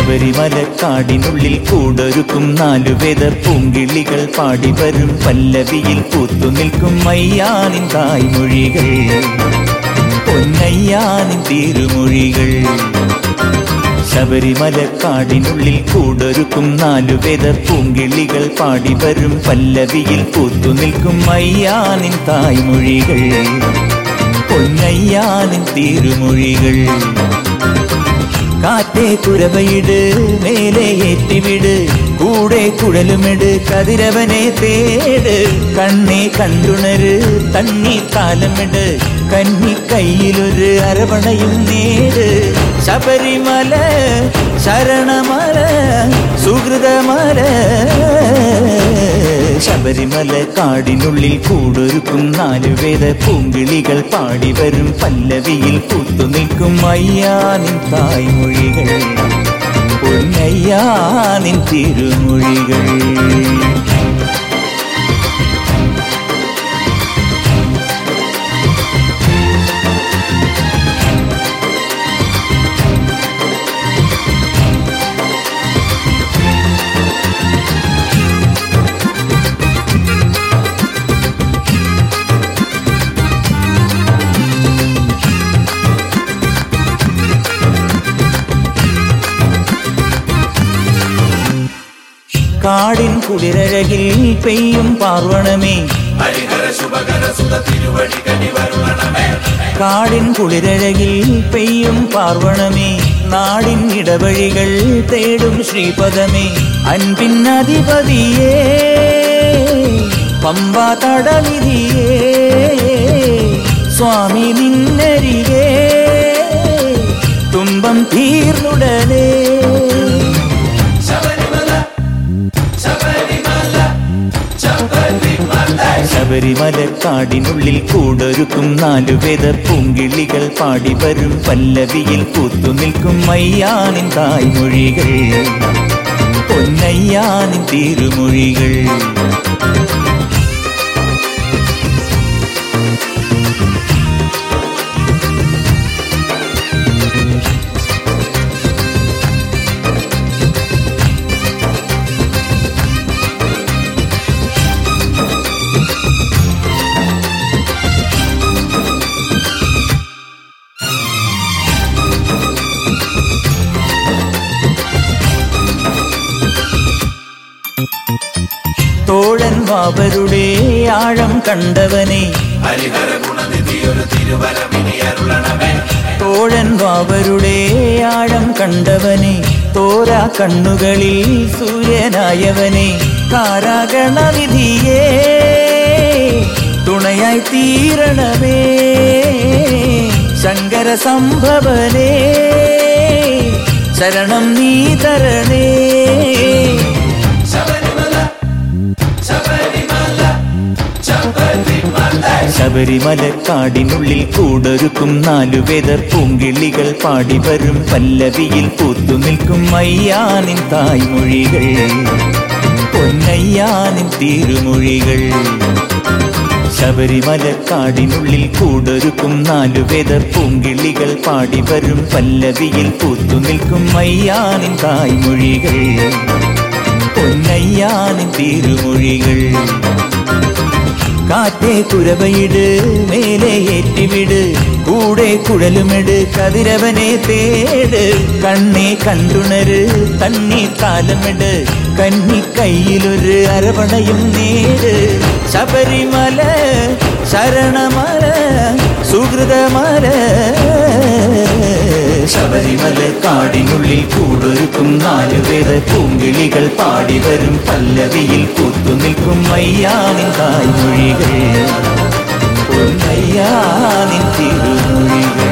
ശബരിമല കാടിനുള്ളിൽ കൂടൊരുക്കും നാലു വേദ പൂങ്കിളികൾ പാടി വരും പല്ലവിയിൽ പൂത്തു നിൽക്കും മയ്യാനിൻ തായ്മൊഴികൾ പൊന്നയ്യാനിൻ തീരുമൊഴികൾ ശബരിമല കാടിനുള്ളിൽ കൂടൊരുക്കും നാലു വേദ പൂങ്കിളികൾ പാടി വരും പല്ലവിയിൽ പൂത്തു നിൽക്കും മയ്യാനിൻ തായ്മൊഴികൾ പൊന്നയ്യാനിൻ തീരുമൊഴികൾ കാറ്റേ കുരവയിട് മേലെ ഏറ്റിവിട് കൂടെ കുഴലുമിട് കതിരവനെ തേട് കണ്ണേ കണ്ടുണര് തണ്ണി കാലമിട് കന്നി കയ്യിലൊരു അരവണയും നേട് ശബരിമല ശരണമല സുഹൃതമല ശബരിമല കാടിനുള്ളിൽ കൂടൊരുക്കും നാലു വേദ പൂങ്കിളികൾ പാടി വരും പല്ലവിയിൽ പൂത്തു നിൽക്കും അയ്യാനിൻ തായ്മൊഴികൾ പൊന്നയ്യാനിൻ തിരുമൊഴികൾ കാടിൻ കുളിരഴകിൽ പെയ്യും പാർവണമേ ഹരിഹര ശുഭകര സുത തിരുവടി കനിവരുളണമേ കാടിൻ കുളിരഴകിൽ പെയ്യും പാർവണമേ നാടിൻ ഇടവഴികൾ തേടും ശ്രീപദമേ അൻപിൻ അധിപതിയേ പമ്പ തടലിതിയേ സ്വാമി നിന്നരികേ തുമ്പം തീർന്നുടനേ ശബരിമല ശബരിമല ശബരിമല ശബരിമല കാടിനുള്ളിൽ കൂടൊരുക്കും നാലു വേദ പൂങ്കിളികൾ പാടി വരും പല്ലവിയിൽ പൂത്തു നിൽക്കും മയ്യാനിൻ തായ്മൊഴികൾ പൊന്നയ്യാനിൻ തീരുമൊഴികൾ തോഴൻ വാവരുടെ ആഴം കണ്ടവനെ ഹരിഹര ഗുണനിധി ഒരു തിരുവരമിനി അരുളണമേ തോഴൻ വാവരുടെ ആഴം കണ്ടവനെ തോരാ കണ്ണുകളിൽ സൂര്യനായവനെ കാരാഗണവിധിയേ തുണയായി തീരണമേ ശങ്കര സംഭവനേ ശരണം നീ തരണേ ശബരിമല ശബരിമല ശബരിമല ശബരിമല കാടിനുള്ളിൽ കൂടൊരുക്കും നാലു വേദ പൂങ്കിളികൾ പാടി വരും പല്ലവിയിൽ പൂത്തു നിൽക്കും അയ്യാനിൻ തായ്മൊഴികൾ പൊന്നയ്യാനിൻ തീരുമൊഴികൾ ശബരിമല കാടിനുള്ളിൽ കൂടൊരുക്കും നാലു വേദ പൂങ്കിളികൾ പാടി വരും പല്ലവിയിൽ പൂത്തു നിൽക്കും അയ്യാനിൻ തായ്മൊഴികൾ പൊന്നയ്യാനിൻ തീരുമൊഴികൾ കാറ്റേ കുരവയിട് മേലെ ഏറ്റിവിട് കൂടെ കുഴലുമിട് കതിരവനെ തേട് കണ്ണേ കണ്ടുണര് തണ്ണി കാലമിട് കന്നി കയ്യിലൊരു അരവണയും നേട് ശബരിമല ശരണമല സുഹൃതമല ശബരിമല കാടിനുള്ളിൽ കൂടൊരുക്കും നാലു വേദ പൂങ്കിളികൾ പാടി വരും പല്ലവിയിൽ പൂത്തു നിൽക്കും അയ്യാനിൻ തായ്മൊഴികൾ പൊന്നയ്യാനിൻ തിരുമൊഴികൾ